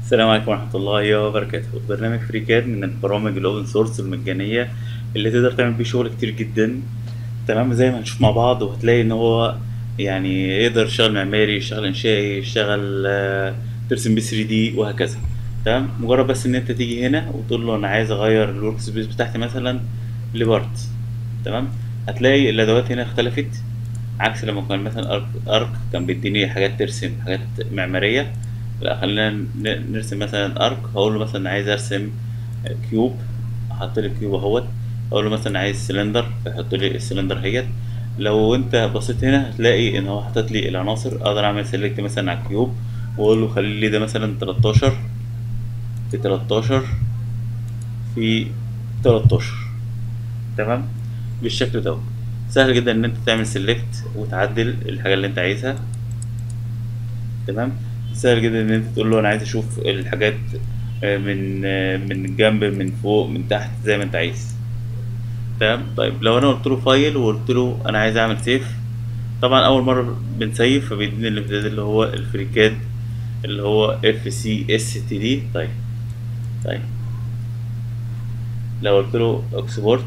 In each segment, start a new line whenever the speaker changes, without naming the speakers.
السلام عليكم ورحمة الله وبركاته برنامج فريكاد من البرامج الأوبن سورس المجانية اللي تقدر تعمل بيه شغل كتير جدا تمام زي ما هنشوف مع بعض وهتلاقي إن هو يعني يقدر يشتغل معماري يشتغل إنشائي يشتغل آه، ترسم بيه 3 دي وهكذا تمام مجرد بس إن أنت تيجي هنا وتقول له أنا عايز أغير الورك سبيس بتاعتي مثلا لبارت تمام هتلاقي الأدوات هنا اختلفت عكس لما كان مثلا أرك, أرك كان بيديني حاجات ترسم حاجات معمارية لا خلينا ن- نرسم مثلا ارك هقول له مثلا عايز ارسم كيوب احط لي كيوب اهوت اقول له مثلا عايز سلندر فيحط لي السلندر اهيت لو انت بصيت هنا هتلاقي ان هو حاطط لي العناصر اقدر اعمل سيلكت مثلا على الكيوب واقول له خلي لي ده مثلا 13 في 13 في 13 تمام بالشكل ده سهل جدا ان انت تعمل سيلكت وتعدل الحاجه اللي انت عايزها تمام سهل جدا ان انت تقول له انا عايز اشوف الحاجات آه، من آه، من الجنب من فوق من تحت زي ما انت عايز تمام طيب لو انا قلت له فايل وقلت له انا عايز اعمل سيف طبعا اول مره بنسيف فبيديني الامتداد اللي هو الفريكاد اللي هو اف سي اس تي دي طيب طيب لو قلت له اكسبورت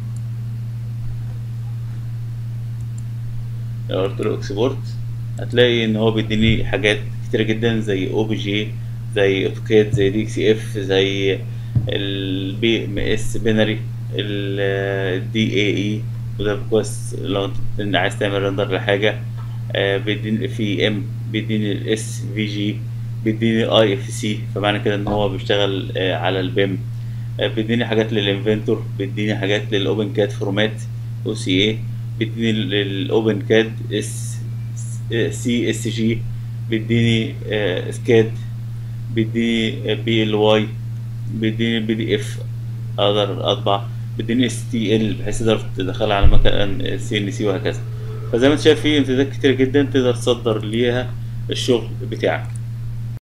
لو قلت له اكسبورت هتلاقي ان هو بيديني حاجات كتيرة جدا زي او بي جي زي اوتوكاد زي دي اكس اف زي البي ام اس بينري الدي اي اي وده كويس لو انت عايز تعمل رندر لحاجة آه، بيديني في ام بيديني الاس في جي بيديني اي اف سي فمعنى كده ان هو بيشتغل آه، على البيم آه، بيديني حاجات للانفنتور بيديني حاجات للاوبن كاد فورمات او سي اي بيديني للاوبن كاد اس سي اس جي بيديني آه، سكاد بيديني بي ال واي بيديني بي دي اف اقدر اطبع بيديني اس تي ال بحيث تقدر تدخلها على مكان سي ان سي وهكذا فزي ما انت شايف في امتدادات كتير جدا تقدر تصدر ليها الشغل بتاعك